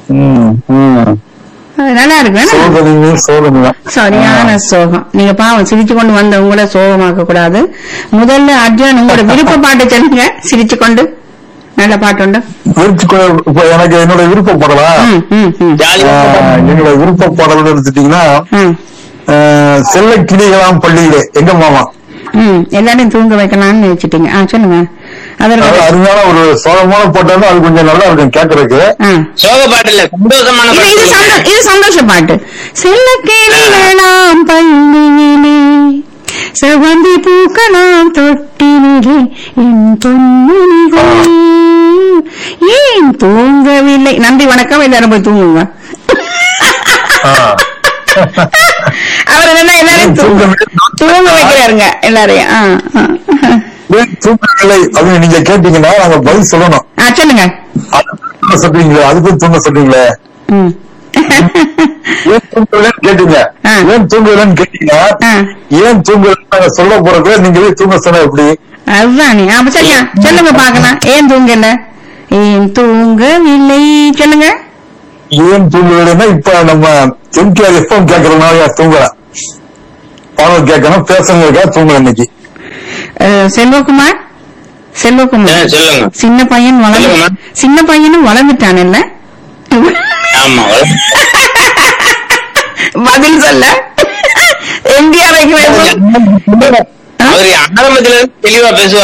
ம், ம். அது நல்லா இருக்கு வேணா? சோதனையே சோதனை தான். சரியான சோகம் நீங்க பாவம் சிரிச்சு கொண்டு வந்த உங்களை சோகமாக்க கூடாது முதல்ல அர்ஜுன் உங்களோட விருப்ப பாட்டை சொல்லுங்க சிரிச்சு கொண்டு நல்ல பாட்டு உண்டு விருப்ப கொ- இப்ப எனக்கு என்னோட விருப்ப பாடலாம் ம், ம், ம். ஆஹ், என்னோட விருப்ப பாடல் எடுத்துட்டீங்கன்னா ம், ஆஹ், செல்ல கிளிகளாம் பள்ளியிலே எங்க மாமா ம். எல்லாரையும் தூங்க வைக்கலாம்னு நினைச்சிட்டீங்க ஆ சொல்லுங்க அதற்கு அது அருமையான ஒரு சோகமான பாட்டாலும் அது கொஞ்சம் நல்லா இருக்கும் கேட்கறதுக்கு ஆ. சோக பாட்டு இல்ல சந்தோஷமான இது இது பாட்டு சந்தோ- இது சந்தோஷ பாட்டு செல்ல கேளாம் பள்ளியிலே செவந்தி பூக்கலாம் தொட்டினிலே என் பொன்மணிகள் ஏன் தூங்கவில்லை நன்றி வணக்கம் எல்லாரும் போய் தூங்குங்க ஆஹ். அவர் என்ன எல்லாரையும் தூங்க தூங்க வைக்கிறாருங்க எல்லாரையும் ஆ, ஆ. ஏன் தூங்கவில்லை அப்படின்னு நீங்க கேட்டீங்கன்னா நாங்க பதில் சொல்லணும் ஆ சொல்லுங்க அது தூங்க சொல்றீங்களே அதுக்கும் தூங்க சொல்றீங்களே ம். ஏன் தூங்கலன்னு கேட்டீங்க ஆ. ஏன் தூங்கலன்னு கேட்டீங்க ஆ. ஏன் தூங்கலன்னு நாங்க சொல்ல போறதுல நீங்களே தூங்க சொன்ன எப்படி அதுதான் நீ அப்ப சரியா சொல்லுங்க பாக்கலாம் ஏன் தூங்கல ஏன் தூங்கவில்லை சொல்லுங்க ஏன் தூங்கலைன்னா இப்ப நம்ம எம்கேஆர் எஃப்எம் கேட்கறதுனால தூங்கலாம் பாடல் கேட்கணும் பேசுறதுக்காக தூங்கல இன்னைக்கு அஹ், செல்வகுமார் ஆ, செல்வகுமார் சொல்லுங்க சின்ன பையன் வளர்ந்து சொல்லுங்கம்மா. சின்ன பையனும் வளர்ந்துட்டான்ல ஆமா பதில் சொல்ல எம்டிஆர் அவரு ஆரம்பத்துல இருந்து தெளிவா பேசுவார்